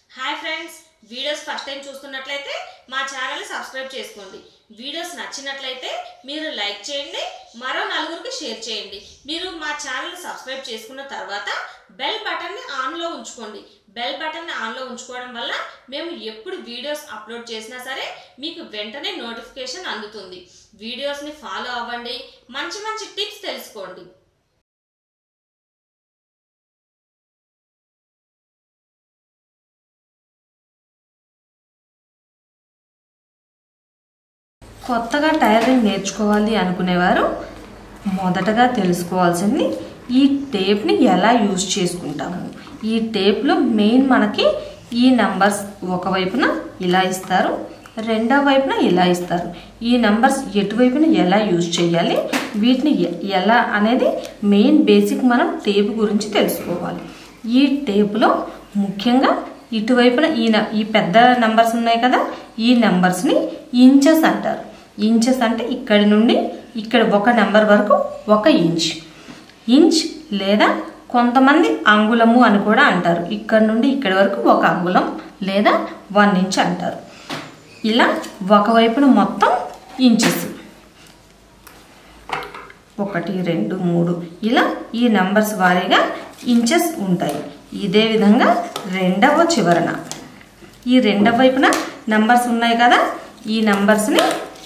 hi friends videos first time చూస్తున్నట్లయితే మా channel subscribe చేసుకోండి వీడియోస్ నచ్చినట్లయితే మీరు లైక్ చేయండి మరో నలుగురికి షేర్ చేయండి మీరు మా ఛానల్ సబ్స్క్రైబ్ చేసుకున్న తర్వాత బెల్ బటన్ని ఆన్లో ఉంచుకోండి బెల్ బటన్ని ఆన్లో ఉంచుకోవడం వల్ల మేము ఎప్పుడు వీడియోస్ అప్లోడ్ చేసినా సరే మీకు వెంటనే నోటిఫికేషన్ అందుతుంది వీడియోస్ని ఫాలో అవ్వండి మంచి మంచి టిప్స్ తెలుసుకోండి కొత్తగా టైలరింగ్ నేర్చుకోవాలి అనుకునేవారు మొదటగా తెలుసుకోవాల్సింది ఈ టేప్ని ఎలా యూజ్ చేసుకుంటాము ఈ టేప్లో మెయిన్ మనకి ఈ నంబర్స్ ఒకవైపున ఇలా ఇస్తారు రెండవ వైపున ఇలా ఇస్తారు ఈ నంబర్స్ ఎటువైపున ఎలా యూజ్ చేయాలి వీటిని ఎ- ఎలా అనేది మెయిన్ బేసిక్ మనం టేప్ గురించి తెలుసుకోవాలి ఈ టేపులో ముఖ్యంగా ఇటువైపున ఈ న- ఈ పెద్ద నంబర్స్ ఉన్నాయి కదా ఈ నంబర్స్ని ఇంచెస్ అంటారు ఇంచెస్ అంటే ఇక్కడి నుండి ఇక్కడ ఒక నెంబర్ వరకు ఒక ఇంచ్ ఇంచ్ లేదా కొంతమంది అంగుళము అని కూడా అంటారు ఇక్కడ నుండి ఇక్కడి వరకు ఒక అంగుళం లేదా వన్ ఇంచ్ అంటారు ఇలా ఒకవైపున మొత్తం ఇంచెస్ ఒకటి రెండు మూడు ఇలా ఈ నంబర్స్ వారీగా ఇంచెస్ ఉంటాయి ఇదే విధంగా రెండవ చివరన ఈ రెండవ వైపున నంబర్స్ ఉన్నాయి కదా ఈ నంబర్స్ని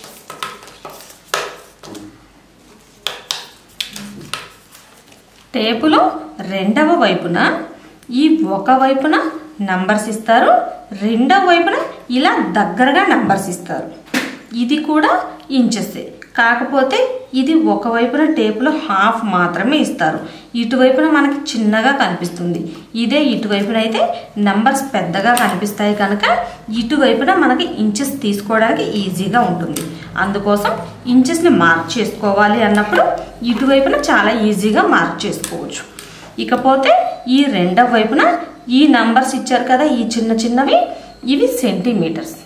టేపులో రెండవ వైపున ఈ ఒక వైపున నంబర్స్ ఇస్తారు రెండవ వైపున ఇలా దగ్గరగా నంబర్స్ ఇస్తారు ఇది కూడా ఇంచెస్ కాకపోతే ఇది ఒక వైపున టేపులో హాఫ్ మాత్రమే ఇస్తారు ఇటువైపున మనకి చిన్నగా కనిపిస్తుంది ఇదే ఇటువైపున అయితే నంబర్స్ పెద్దగా కనిపిస్తాయి కనుక ఇటువైపున మనకి ఇంచెస్ తీసుకోవడానికి ఈజీగా ఉంటుంది అందుకోసం ఇంచెస్ని మార్క్ చేసుకోవాలి అన్నప్పుడు ఇటువైపున చాలా ఈజీగా మార్క్ చేసుకోవచ్చు ఇకపోతే ఈ రెండవ వైపున ఈ నంబర్స్ ఇచ్చారు కదా ఈ చిన్న చిన్నవి ఇవి సెంటీమీటర్స్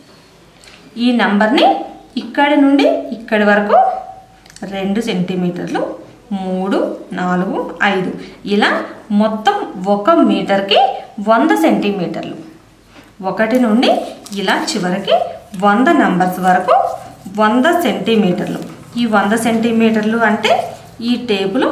ఈ నంబర్ని ఇక్కడి నుండి ఇక్కడి వరకు రెండు సెంటీమీటర్లు మూడు నాలుగు ఐదు ఇలా మొత్తం ఒక మీటర్కి వంద సెంటీమీటర్లు ఒకటి నుండి ఇలా చివరికి వంద నంబర్స్ వరకు వంద సెంటీమీటర్లు ఈ వంద సెంటీమీటర్లు అంటే ఈ టేపులో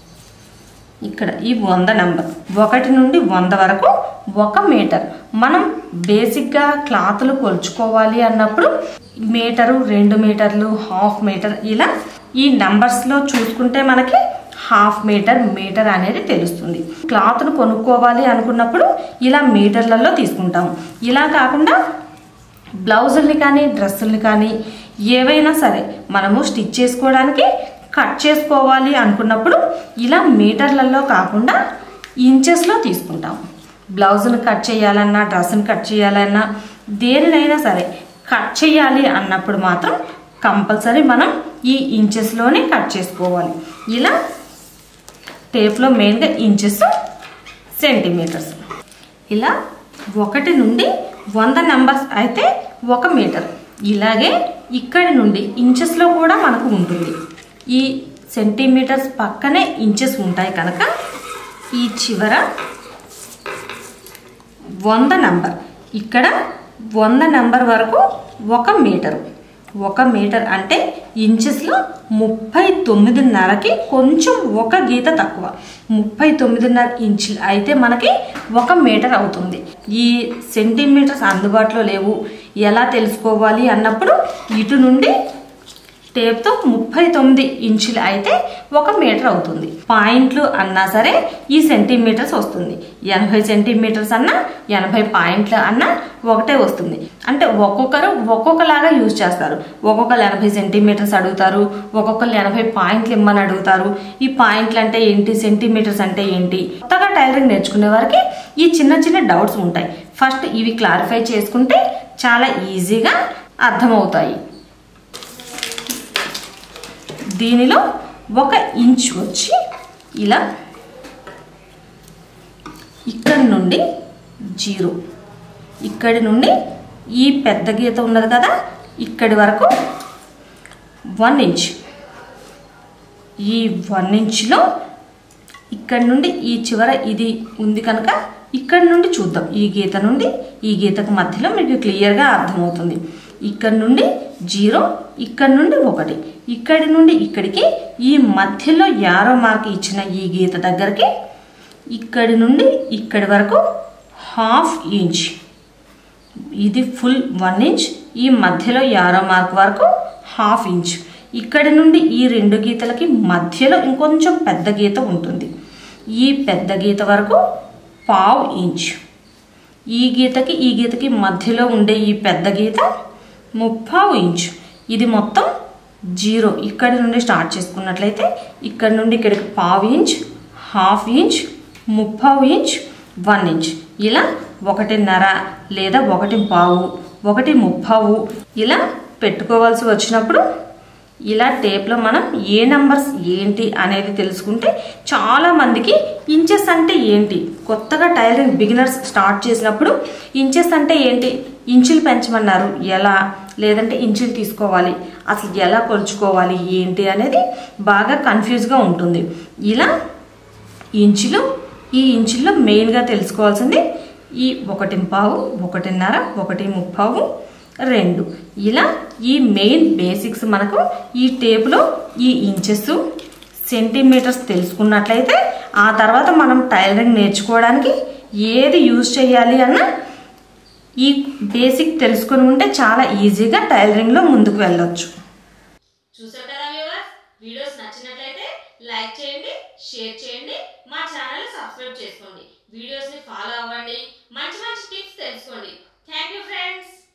ఇక్కడ ఈ వంద నెంబర్ ఒకటి నుండి వంద వరకు ఒక మీటర్ మనం బేసిక్గా క్లాతులు కొలుచుకోవాలి అన్నప్పుడు మీటరు రెండు మీటర్లు హాఫ్ మీటర్ ఇలా ఈ నంబర్స్లో చూసుకుంటే మనకి హాఫ్ మీటర్ మీటర్ అనేది తెలుస్తుంది క్లాత్ను కొనుక్కోవాలి అనుకున్నప్పుడు ఇలా మీటర్లలో తీసుకుంటాం ఇలా కాకుండా బ్లౌజుల్ని కానీ డ్రెస్సుల్ని కానీ ఏవైనా సరే మనము స్టిచ్ చేసుకోవడానికి కట్ చేసుకోవాలి అనుకున్నప్పుడు ఇలా మీటర్లలో కాకుండా ఇంచెస్లో తీసుకుంటాం బ్లౌజ్ని కట్ చేయాలన్నా డ్రెస్ని కట్ చేయాలన్నా దేనినైనా సరే కట్ చేయాలి అన్నప్పుడు మాత్రం కంపల్సరీ మనం ఈ ఇంచెస్లోనే కట్ చేసుకోవాలి ఇలా టేప్లో మెయిన్గా ఇంచెస్ సెంటీమీటర్స్ ఇలా ఒకటి నుండి వంద నెంబర్స్ అయితే ఒక మీటర్ ఇలాగే ఇక్కడి నుండి ఇంచెస్లో కూడా మనకు ఉంటుంది ఈ సెంటీమీటర్స్ పక్కనే ఇంచెస్ ఉంటాయి కనుక ఈ చివర వంద నంబర్ ఇక్కడ వంద నంబర్ వరకు ఒక మీటరు ఒక మీటర్ అంటే ఇంచెస్లో ముప్పై తొమ్మిదిన్నరకి కొంచెం ఒక గీత తక్కువ ముప్పై తొమ్మిదిన్నర ఇంచులు అయితే మనకి ఒక మీటర్ అవుతుంది ఈ సెంటీమీటర్స్ అందుబాటులో లేవు ఎలా తెలుసుకోవాలి అన్నప్పుడు ఇటు నుండి టేప్తో ముప్పై తొమ్మిది ఇంచులు అయితే ఒక మీటర్ అవుతుంది పాయింట్లు అన్నా సరే ఈ సెంటీమీటర్స్ వస్తుంది ఎనభై సెంటీమీటర్స్ అన్నా ఎనభై పాయింట్లు అన్నా ఒకటే వస్తుంది అంటే ఒక్కొక్కరు ఒక్కొక్కలాగా యూజ్ చేస్తారు ఒక్కొక్కరు ఎనభై సెంటీమీటర్స్ అడుగుతారు ఒక్కొక్కరు ఎనభై పాయింట్లు ఇమ్మని అడుగుతారు ఈ పాయింట్లు అంటే ఏంటి సెంటీమీటర్స్ అంటే ఏంటి కొత్తగా టైలరింగ్ నేర్చుకునే వారికి ఈ చిన్న చిన్న డౌట్స్ ఉంటాయి ఫస్ట్ ఇవి క్లారిఫై చేసుకుంటే చాలా ఈజీగా అర్థమవుతాయి దీనిలో ఒక ఇంచ్ వచ్చి ఇలా ఇక్కడి నుండి జీరో ఇక్కడి నుండి ఈ పెద్ద గీత ఉన్నది కదా ఇక్కడి వరకు వన్ ఇంచ్ ఈ వన్ ఇంచ్లో ఇక్కడి నుండి ఈ చివర ఇది ఉంది కనుక ఇక్కడ నుండి చూద్దాం ఈ గీత నుండి ఈ గీతకు మధ్యలో మీకు క్లియర్గా అర్థమవుతుంది ఇక్కడ నుండి జీరో ఇక్కడ నుండి ఒకటి ఇక్కడి నుండి ఇక్కడికి ఈ మధ్యలో యారో మార్క్ ఇచ్చిన ఈ గీత దగ్గరికి ఇక్కడి నుండి ఇక్కడి వరకు హాఫ్ ఇంచ్ ఇది ఫుల్ వన్ ఇంచ్ ఈ మధ్యలో యారో మార్క్ వరకు హాఫ్ ఇంచ్ ఇక్కడి నుండి ఈ రెండు గీతలకి మధ్యలో ఇంకొంచెం పెద్ద గీత ఉంటుంది ఈ పెద్ద గీత వరకు పావు ఇంచ్ ఈ గీతకి ఈ గీతకి మధ్యలో ఉండే ఈ పెద్ద గీత ముప్పావు ఇంచ్ ఇది మొత్తం జీరో ఇక్కడి నుండి స్టార్ట్ చేసుకున్నట్లయితే ఇక్కడి నుండి ఇక్కడికి పావు ఇంచ్ హాఫ్ ఇంచ్ ముప్పావు ఇంచ్ వన్ ఇంచ్ ఇలా ఒకటిన్నర లేదా ఒకటి పావు ఒకటి ముప్పావు ఇలా పెట్టుకోవాల్సి వచ్చినప్పుడు ఇలా టేప్లో మనం ఏ నంబర్స్ ఏంటి అనేది తెలుసుకుంటే చాలా మందికి ఇంచెస్ అంటే ఏంటి కొత్తగా టైలరింగ్ బిగినర్స్ స్టార్ట్ చేసినప్పుడు ఇంచెస్ అంటే ఏంటి ఇంచులు పెంచమన్నారు ఎలా లేదంటే ఇంచులు తీసుకోవాలి అసలు ఎలా కొలుచుకోవాలి ఏంటి అనేది బాగా కన్ఫ్యూజ్గా ఉంటుంది ఇలా ఇంచులు ఈ ఇంచుల్లో మెయిన్గా తెలుసుకోవాల్సింది ఈ ఒకటి పావు ఒకటిన్నర ఒకటి ముప్పావు రెండు ఇలా ఈ మెయిన్ బేసిక్స్ మనకు ఈ టేపులో ఈ ఇంచెస్ సెంటీమీటర్స్ తెలుసుకున్నట్లయితే ఆ తర్వాత మనం టైలరింగ్ నేర్చుకోవడానికి ఏది యూజ్ చేయాలి అన్న ఈ బేసిక్ తెలుసుకుని ఉంటే చాలా ఈజీగా టైలరింగ్లో ముందుకు వెళ్ళొచ్చు చూసారు కదా వ్యూవర్స్ వీడియోస్ నచ్చినట్లయితే లైక్ చేయండి షేర్ చేయండి మా ఛానల్ సబ్స్క్రైబ్ చేసుకోండి వీడియోస్ ని ఫాలో అవ్వండి మంచి మంచి టిప్స్ తెలుసుకోండి థ్యాంక్ యూ ఫ్రెండ్స్